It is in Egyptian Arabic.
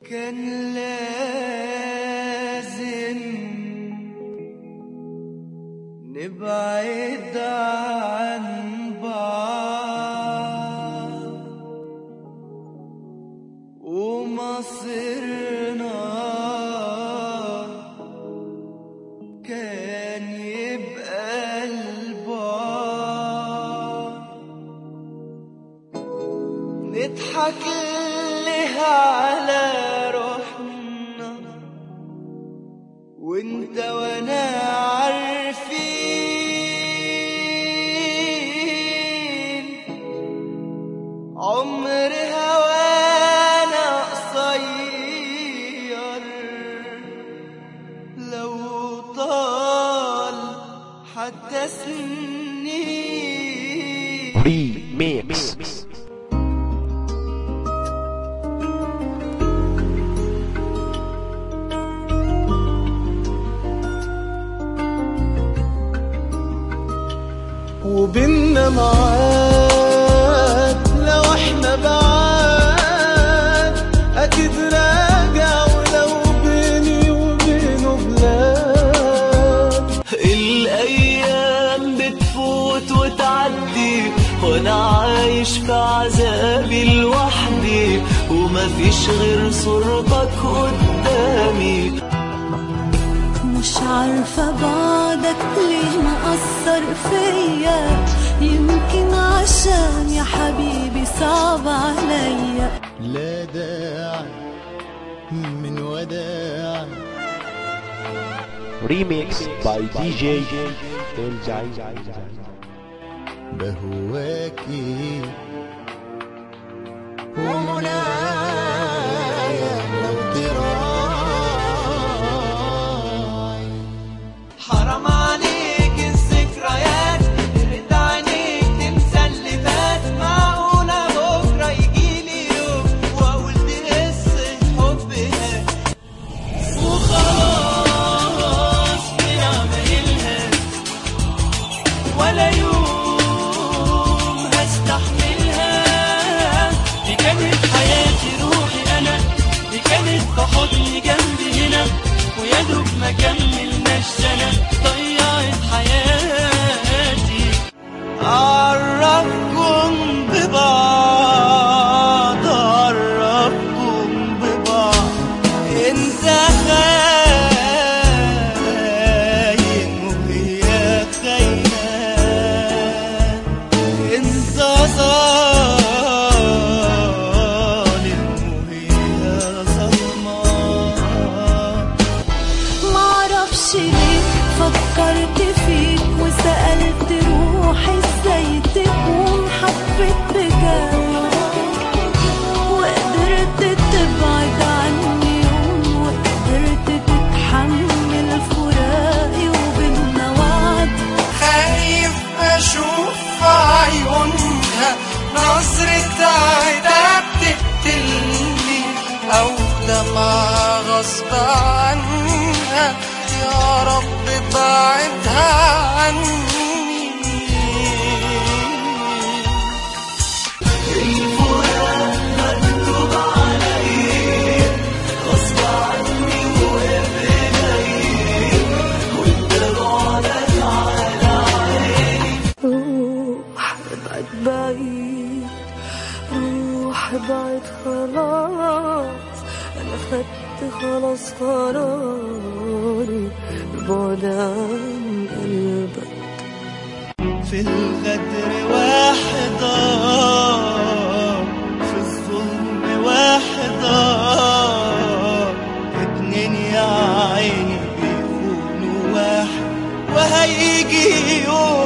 كان لازم نبعد عن بعض ومصيرنا كان يبقى البعد نضحك لها على روحنا وانت وانا عارفين عمر هوانا قصير لو طال حتى سنين Remix. وبيننا معاد لو احنا بعاد اكيد راجع ولو بيني وبينه بلاد الايام بتفوت وتعدي وانا عايش في عذابي لوحدي ومفيش غير صورتك قدامي مش عارفة بعدك ليه مأثر فيا يمكن عشان يا حبيبي صعب عليا لا داعي من وداع Remix by DJ El Jai. بهواكي ومنايا لو تراعي حرام عليك الذكريات رد عينيك تنسى اللي فات معقولة بكرة يجيلي يوم وأقول دي قصة حب هات وخلاص بنعملها ولا يوم هستحملها دي كانت حياتي روحي انا دي كانت في حضني جنبي هنا ويا دوب ما كملناش سنه ضيعت حياتي عرفكم ببعض عرفكم ببعض انت خاين وهي خاينة انت ظالم وهي ظلمة معرفش ليه فكرت فيك وسألت روحي ازاي تكون حبيت بجد وقدرت تبعد عني يوم وقدرت تتحمل فراقي وبينا وعد خايف اشوف في عيونها نظرة عتاب تقتلني او دمعة غصب عنها يا رب بعدها عني الفراق مكتوب عليا غصب عني وبإيديا وانت بعدك على روح ابعد بعيد روح ابعد خلاص انا خدت خلاص قراري البعد عن قلبك في الغدر واحد آه، في الظلم واحد آه، اتنين يا عيني بيخونوا واحد وهيجي يوم